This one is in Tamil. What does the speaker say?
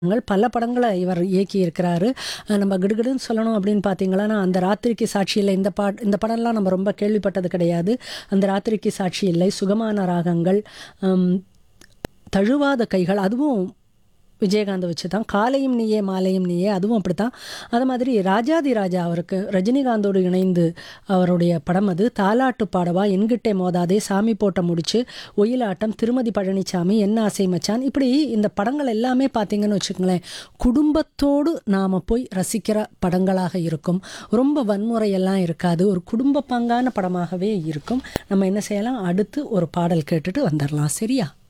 படங்கள் பல படங்களை இவர் இயக்கி இருக்கிறாரு அஹ் நம்ம கிடுகிடுன்னு சொல்லணும் அப்படின்னு பார்த்தீங்கன்னா அந்த ராத்திரிக்கு சாட்சி இல்லை இந்த பா இந்த படம்லாம் நம்ம ரொம்ப கேள்விப்பட்டது கிடையாது அந்த ராத்திரிக்கு சாட்சி இல்லை சுகமான ராகங்கள் ஹம், தழுவாத கைகள் அதுவும் விஜயகாந்த் வச்சு தான் காலையும் நீயே மாலையும் நீயே அதுவும் அப்படித்தான் அது மாதிரி ராஜாதி ராஜா அவருக்கு ரஜினிகாந்தோடு இணைந்து அவருடைய படம் அது தாலாட்டு பாடவா என்கிட்டே மோதாதே சாமி போட்ட முடிச்சு ஒயிலாட்டம் திருமதி பழனிசாமி என்ன ஆசை மச்சான் இப்படி இந்த படங்கள் எல்லாமே பார்த்தீங்கன்னு வச்சுக்கோங்களேன் குடும்பத்தோடு நாம் போய் ரசிக்கிற படங்களாக இருக்கும் ரொம்ப வன்முறையெல்லாம் இருக்காது ஒரு குடும்ப பங்கான படமாகவே இருக்கும் நம்ம என்ன செய்யலாம் அடுத்து ஒரு பாடல் கேட்டுட்டு வந்துடலாம் சரியா